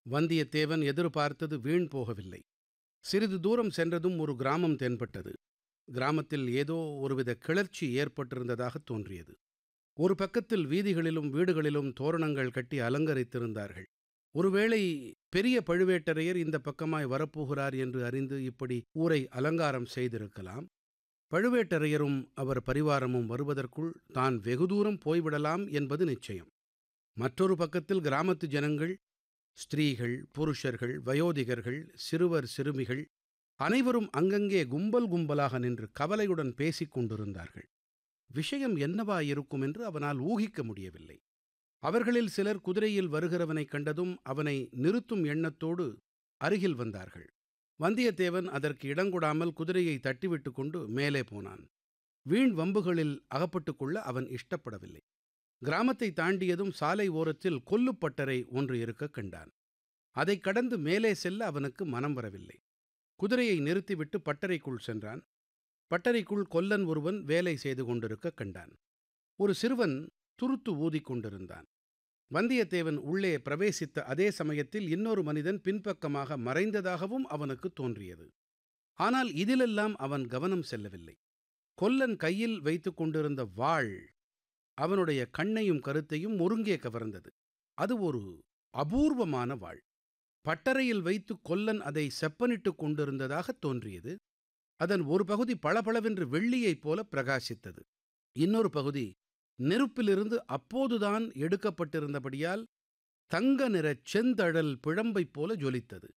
வந்தியத்தேவன் எதிர்பார்த்தது வீண் போகவில்லை சிறிது தூரம் சென்றதும் ஒரு கிராமம் தென்பட்டது கிராமத்தில் ஏதோ ஒருவித கிளர்ச்சி ஏற்பட்டிருந்ததாக தோன்றியது ஒரு பக்கத்தில் வீதிகளிலும் வீடுகளிலும் தோரணங்கள் கட்டி அலங்கரித்திருந்தார்கள் ஒருவேளை பெரிய பழுவேட்டரையர் இந்த பக்கமாய் வரப்போகிறார் என்று அறிந்து இப்படி ஊரை அலங்காரம் செய்திருக்கலாம் பழுவேட்டரையரும் அவர் பரிவாரமும் வருவதற்குள் தான் வெகு தூரம் போய்விடலாம் என்பது நிச்சயம் மற்றொரு பக்கத்தில் கிராமத்து ஜனங்கள் ஸ்திரீகள் புருஷர்கள் வயோதிகர்கள் சிறுவர் சிறுமிகள் அனைவரும் அங்கங்கே கும்பல் கும்பலாக நின்று கவலையுடன் பேசிக் கொண்டிருந்தார்கள் விஷயம் என்னவாயிருக்கும் என்று அவனால் ஊகிக்க முடியவில்லை அவர்களில் சிலர் குதிரையில் வருகிறவனைக் கண்டதும் அவனை நிறுத்தும் எண்ணத்தோடு அருகில் வந்தார்கள் வந்தியத்தேவன் அதற்கு இடங்கொடாமல் குதிரையை தட்டிவிட்டு கொண்டு மேலே போனான் வீண் வம்புகளில் அகப்பட்டுக் கொள்ள அவன் இஷ்டப்படவில்லை கிராமத்தை தாண்டியதும் சாலை ஓரத்தில் கொல்லுப்பட்டறை ஒன்று இருக்கக் கண்டான் அதைக் கடந்து மேலே செல்ல அவனுக்கு மனம் வரவில்லை குதிரையை நிறுத்திவிட்டு பட்டறைக்குள் சென்றான் பட்டறைக்குள் கொல்லன் ஒருவன் வேலை செய்து கொண்டிருக்க கண்டான் ஒரு சிறுவன் துருத்து ஊதிக் கொண்டிருந்தான் வந்தியத்தேவன் உள்ளே பிரவேசித்த அதே சமயத்தில் இன்னொரு மனிதன் பின்பக்கமாக மறைந்ததாகவும் அவனுக்கு தோன்றியது ஆனால் இதிலெல்லாம் அவன் கவனம் செல்லவில்லை கொல்லன் கையில் வைத்துக் கொண்டிருந்த வாள் அவனுடைய கண்ணையும் கருத்தையும் ஒருங்கே கவர்ந்தது அது ஒரு அபூர்வமான வாள் பட்டறையில் வைத்து கொல்லன் அதை செப்பனிட்டுக் கொண்டிருந்ததாக தோன்றியது அதன் ஒரு பகுதி பளபளவென்று வெள்ளியைப் போல பிரகாசித்தது இன்னொரு பகுதி நெருப்பிலிருந்து அப்போதுதான் எடுக்கப்பட்டிருந்தபடியால் தங்க நிறச் செந்தழல் பிழம்பைப் போல ஜொலித்தது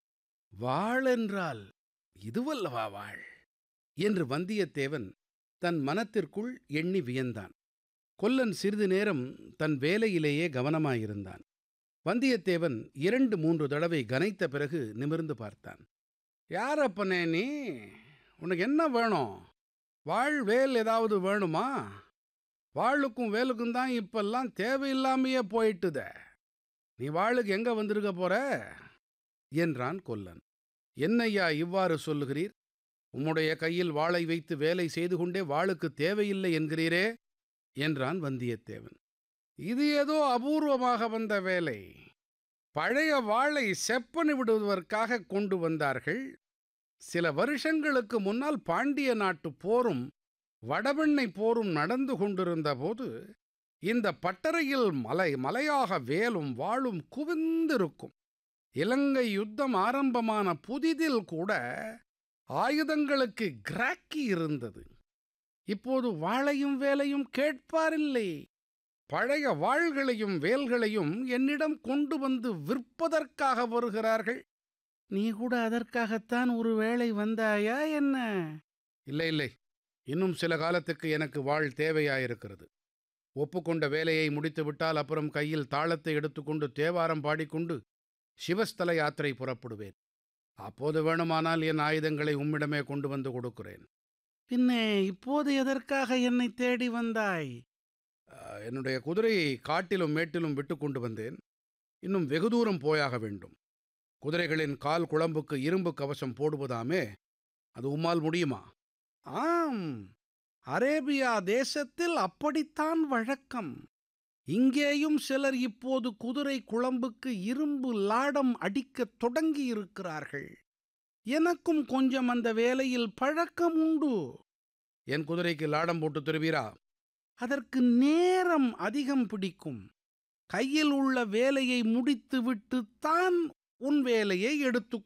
வாளென்றால் இதுவல்லவா வாள் என்று வந்தியத்தேவன் தன் மனத்திற்குள் எண்ணி வியந்தான் கொல்லன் சிறிது நேரம் தன் வேலையிலேயே கவனமாயிருந்தான் வந்தியத்தேவன் இரண்டு மூன்று தடவை கனைத்த பிறகு நிமிர்ந்து பார்த்தான் யாரப்பனே நீ உனக்கு என்ன வேணும் வாழ் வேல் ஏதாவது வேணுமா வாளுக்கும் வேலுக்கும் தான் இப்பெல்லாம் தேவையில்லாமையே போயிட்டுதே நீ வாளுக்கு எங்க வந்திருக்க போற என்றான் கொல்லன் என்னையா இவ்வாறு சொல்லுகிறீர் உம்முடைய கையில் வாளை வைத்து வேலை செய்து கொண்டே வாளுக்கு தேவையில்லை என்கிறீரே என்றான் வந்தியத்தேவன் இது ஏதோ அபூர்வமாக வந்த வேலை பழைய வாளை செப்பனி விடுவதற்காக கொண்டு வந்தார்கள் சில வருஷங்களுக்கு முன்னால் பாண்டிய நாட்டு போரும் வடபெண்ணை போரும் நடந்து கொண்டிருந்த போது இந்த பட்டறையில் மலை மலையாக வேலும் வாளும் குவிந்திருக்கும் இலங்கை யுத்தம் ஆரம்பமான புதிதில் கூட ஆயுதங்களுக்கு கிராக்கி இருந்தது இப்போது வாளையும் வேலையும் கேட்பாரில்லை பழைய வாள்களையும் வேல்களையும் என்னிடம் கொண்டு வந்து விற்பதற்காக வருகிறார்கள் நீ கூட அதற்காகத்தான் ஒரு வேளை வந்தாயா என்ன இல்லை இல்லை இன்னும் சில காலத்துக்கு எனக்கு வாழ் தேவையாயிருக்கிறது ஒப்புக்கொண்ட வேலையை முடித்துவிட்டால் அப்புறம் கையில் தாளத்தை எடுத்துக்கொண்டு தேவாரம் பாடிக்கொண்டு சிவஸ்தல யாத்திரை புறப்படுவேன் அப்போது வேணுமானால் என் ஆயுதங்களை உம்மிடமே கொண்டு வந்து கொடுக்கிறேன் பின்னே இப்போது எதற்காக என்னை தேடி வந்தாய் என்னுடைய குதிரையை காட்டிலும் மேட்டிலும் விட்டு கொண்டு வந்தேன் இன்னும் வெகு தூரம் போயாக வேண்டும் குதிரைகளின் கால் குழம்புக்கு இரும்பு கவசம் போடுவதாமே அது உம்மால் முடியுமா ஆம் அரேபியா தேசத்தில் அப்படித்தான் வழக்கம் இங்கேயும் சிலர் இப்போது குதிரை குழம்புக்கு இரும்பு லாடம் அடிக்கத் தொடங்கியிருக்கிறார்கள் எனக்கும் கொஞ்சம் அந்த வேலையில் பழக்கம் உண்டு என் குதிரைக்கு லாடம் போட்டு தருவீரா அதற்கு நேரம் அதிகம் பிடிக்கும் கையில் உள்ள வேலையை முடித்துவிட்டு தான் உன் வேலையை எடுத்து